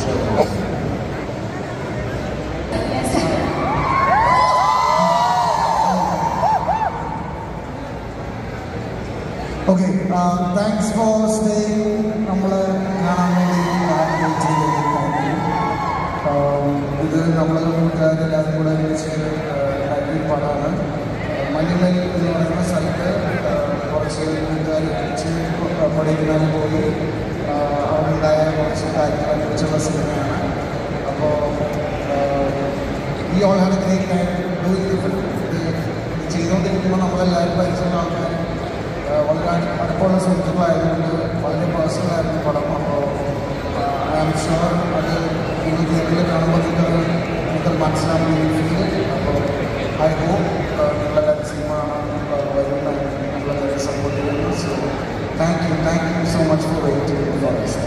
okay thanks for staying നമ്മൾ കാണാൻ വേണ്ടി വെയിറ്റ് ചെയ്തിരിക്കുന്നു ഇത് നമ്മൾ കൂട്ടുകാരെല്ലാവരും കൂടെ വിളിച്ച് ഉണ്ടാക്കിയ പടമാണ് മഞ്ഞുമൽ എന്ന് പറയുന്ന സ്ഥലത്ത് ആ, കുറച്ച് കൂട്ടുകാർ വിളിച്ച് പഠിക്കാൻ പോയി ആ, അവിടെയുണ്ടായ കുറച്ച് കാര്യങ്ങളെ കുറിച്ചുള്ള സിനിമയാണ് അപ്പോൾ ഈ all had a great time doing the film ഇത് ചെയ്തുകൊണ്ടിരിക്കുമ്പോൾ നമ്മളെല്ലാവരും പരിചയമുള്ള ആൾക്കാർ ആ, വളരെ അടു- അടുപ്പമുള്ള സുഹൃത്തുക്കളായതുകൊണ്ട് വളരെ പേഴ്സണൽ ആയിരുന്നു പടം അപ്പോൾ ഐ ആം ഷുവർ അത് നിങ്ങൾ തിയേറ്ററിൽ കാണുമ്പോൾ നിങ്ങൾക്ക് നിങ്ങൾക്ക് മനസ്സിലാവും അപ്പോൾ ഐ ഹോപ്പ് നിങ്ങളുടെ സിനിമ വരുന്ന നിങ്ങളെ സപ്പോർട്ട് ചെയ്യുന്നു so thank you thank you so much for waiting for us